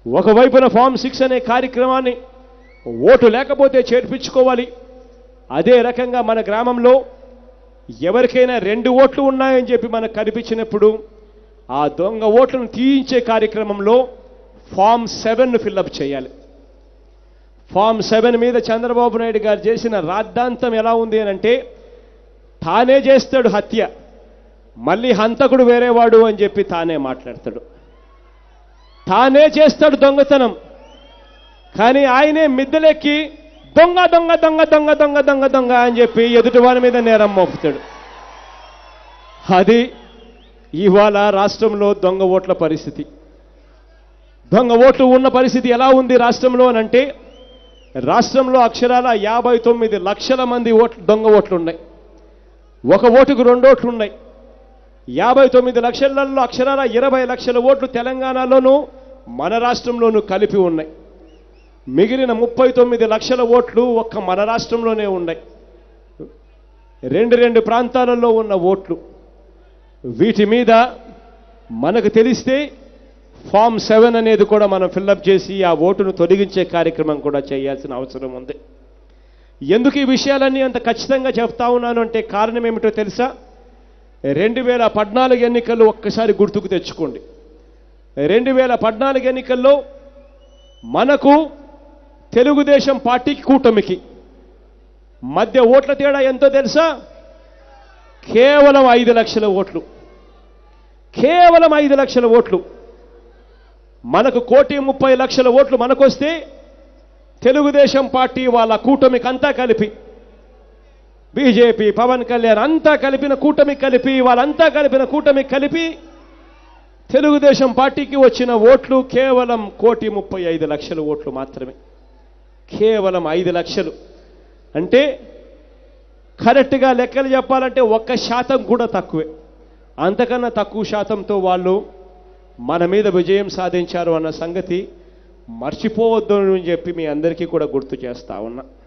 ఒకవైపున form six అనే కార్యక్రమాన్ని ఓటు లేకపోతే చేర్పించుకోవాలి అదే రకంగా మన గ్రామంలో ఎవరికైనా రెండు ఓట్లు ఉన్నాయని చెప్పి మనకు కనిపించినప్పుడు ఆ దొంగ ఓట్లను తీయించే కార్యక్రమంలో ఫామ్ సెవెన్ను ఫిల్అప్ చేయాలి ఫామ్ సెవెన్ మీద చంద్రబాబు నాయుడు గారు చేసిన రాద్ధాంతం ఎలా ఉంది అని అంటే తానే చేస్తాడు హత్య మళ్ళీ హంతకుడు వేరేవాడు అని చెప్పి తానే మాట్లాడతాడు తానే చేస్తాడు దొంగతనం కానీ ఆయనే మిద్దెలెక్కి దొంగ దొంగ దొంగ దొంగ దొంగ దొంగ దొంగ అని చెప్పి ఎదుటి వారి మీద నేరం మోపుతాడు అది ఇవాళ రాష్ట్రంలో దొంగ ఓట్ల పరిస్థితి దొంగ ఓట్లు ఉన్న పరిస్థితి ఎలా ఉంది రాష్ట్రంలో అని అంటే రాష్ట్రంలో అక్షరాల యాభై తొమ్మిది లక్షల మంది ఓట్లు దొంగ ఓట్లు ఉన్నాయి ఒక ఓటుకు రెండు ఓట్లు ఉన్నాయి యాభై తొమ్మిది లక్షలలో అక్షరాల ఇరవై లక్షల ఓట్లు తెలంగాణలోనూ మన రాష్ట్రంలోనూ కలిపి ఉన్నాయి మిగిలిన ముప్పై తొమ్మిది లక్షల ఓట్లు ఒక్క మన రాష్ట్రంలోనే ఉన్నాయి రెండు రెండు ప్రాంతాలలో ఉన్న ఓట్లు వీటి మీద మనకు తెలిస్తే ఫామ్ సెవెన్ అనేది కూడా మనం ఫిల్అప్ చేసి ఆ ఓటును తొలగించే కార్యక్రమం కూడా చేయాల్సిన అవసరం ఉంది ఎందుకు ఈ విషయాలన్నీ అంత ఖచ్చితంగా చెప్తా ఉన్నాను అంటే కారణం ఏమిటో తెలుసా రెండు వేల పద్నాలుగు ఎన్నికల్లో ఒక్కసారి గుర్తుకు తెచ్చుకోండి రెండు వేల పద్నాలుగు ఎన్నికల్లో మనకు తెలుగుదేశం పార్టీకి కూటమికి మధ్య ఓట్ల తేడా ఎంతో తెలుసా కేవలం ఐదు లక్షల ఓట్లు కేవలం ఐదు లక్షల ఓట్లు మనకు కోటి ముప్పై లక్షల ఓట్లు మనకొస్తే తెలుగుదేశం పార్టీ వాళ్ళ కూటమికి అంతా కలిపి బీజేపీ పవన్ కళ్యాణ్ అంతా కలిపిన కూటమి కలిపి వాళ్ళంతా కలిపిన కూటమి కలిపి తెలుగుదేశం పార్టీకి వచ్చిన ఓట్లు కేవలం కోటి ముప్పై ఐదు లక్షల ఓట్లు మాత్రమే కేవలం ఐదు లక్షలు అంటే కరెక్ట్గా లెక్కలు చెప్పాలంటే ఒక్క శాతం కూడా తక్కువే అంతకన్నా తక్కువ శాతంతో వాళ్ళు మన మీద విజయం సాధించారు అన్న సంగతి మర్చిపోవద్దు అని చెప్పి మీ అందరికీ కూడా గుర్తు చేస్తా ఉన్నా